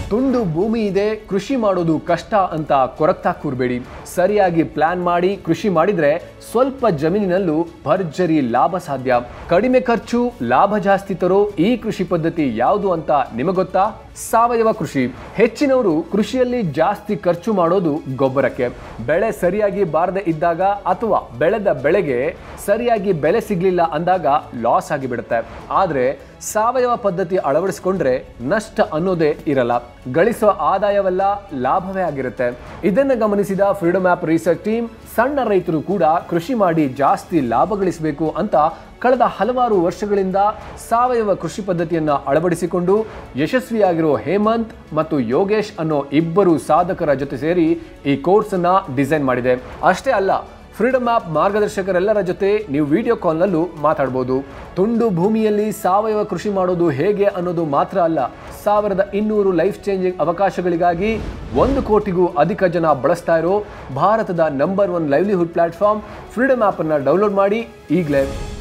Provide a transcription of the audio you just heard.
ತುಂಡು ಭೂಮಿ ಇದೆ ಕೃಷಿ ಮಾಡೋದು ಕಷ್ಟ ಅಂತ ಕೊರಗ್ತಾ ಕೂರ್ಬೇಡಿ ಸರಿಯಾಗಿ ಪ್ಲಾನ್ ಮಾಡಿ ಕೃಷಿ ಮಾಡಿದ್ರೆ ಸ್ವಲ್ಪ ಜಮೀನಿನಲ್ಲೂ ಭರ್ಜರಿ ಲಾಭ ಸಾಧ್ಯ ಕಡಿಮೆ ಖರ್ಚು ಲಾಭ ಜಾಸ್ತಿ ತರೋ ಈ ಕೃಷಿ ಪದ್ಧತಿ ಯಾವುದು ಅಂತ ನಿಮಗೊತ್ತಾ ಸಾವಯವ ಕೃಷಿ ಹೆಚ್ಚಿನವರು ಕೃಷಿಯಲ್ಲಿ ಜಾಸ್ತಿ ಖರ್ಚು ಮಾಡೋದು ಗೊಬ್ಬರಕ್ಕೆ ಬೆಳೆ ಸರಿಯಾಗಿ ಬಾರದೆ ಇದ್ದಾಗ ಅಥವಾ ಬೆಳೆದ ಬೆಳೆಗೆ ಸರಿಯಾಗಿ ಬೆಲೆ ಸಿಗ್ಲಿಲ್ಲ ಅಂದಾಗ ಲಾಸ್ ಆಗಿಬಿಡುತ್ತೆ ಆದ್ರೆ ಸಾವಯವ ಪದ್ಧತಿ ಅಳವಡಿಸಿಕೊಂಡ್ರೆ ನಷ್ಟ ಅನ್ನೋದೇ ಇರಲ್ಲ ಗಳಿಸುವ ಆದಾಯವೆಲ್ಲ ಲಾಭವೇ ಆಗಿರುತ್ತೆ ಇದನ್ನ ಗಮನಿಸಿದ ಫ್ರೀಡಮ್ ಆಪ್ ರಿಸರ್ಚ್ ಟೀಮ್ ಸಣ್ಣ ರೈತರು ಕೂಡ ಕೃಷಿ ಮಾಡಿ ಜಾಸ್ತಿ ಲಾಭ ಗಳಿಸಬೇಕು ಅಂತ ಕಳೆದ ಹಲವಾರು ವರ್ಷಗಳಿಂದ ಸಾವಯವ ಕೃಷಿ ಪದ್ಧತಿಯನ್ನ ಅಳವಡಿಸಿಕೊಂಡು ಯಶಸ್ವಿಯಾಗಿರೋ ಹೇಮಂತ್ ಮತ್ತು ಯೋಗೇಶ್ ಅನ್ನೋ ಇಬ್ಬರು ಸಾಧಕರ ಜೊತೆ ಸೇರಿ ಈ ಕೋರ್ಸ್ ಅನ್ನ ಡಿಸೈನ್ ಮಾಡಿದೆ ಅಷ್ಟೇ ಅಲ್ಲ ಫ್ರೀಡಮ್ ಆಪ್ ಮಾರ್ಗದರ್ಶಕರೆಲ್ಲರ ಜೊತೆ ನೀವು ವಿಡಿಯೋ ಕಾಲ್ನಲ್ಲೂ ಮಾತಾಡ್ಬೋದು ತುಂಡು ಭೂಮಿಯಲ್ಲಿ ಸಾವಯವ ಕೃಷಿ ಮಾಡೋದು ಹೇಗೆ ಅನ್ನೋದು ಮಾತ್ರ ಅಲ್ಲ ಸಾವಿರದ ಇನ್ನೂರು ಲೈಫ್ ಚೇಂಜಿಂಗ್ ಅವಕಾಶಗಳಿಗಾಗಿ ಒಂದು ಕೋಟಿಗೂ ಅಧಿಕ ಜನ ಬಳಸ್ತಾ ಇರೋ ಭಾರತದ number one livelihood platform freedom ಆ್ಯಪನ್ನು ಡೌನ್ಲೋಡ್ ಮಾಡಿ ಈಗಲೇ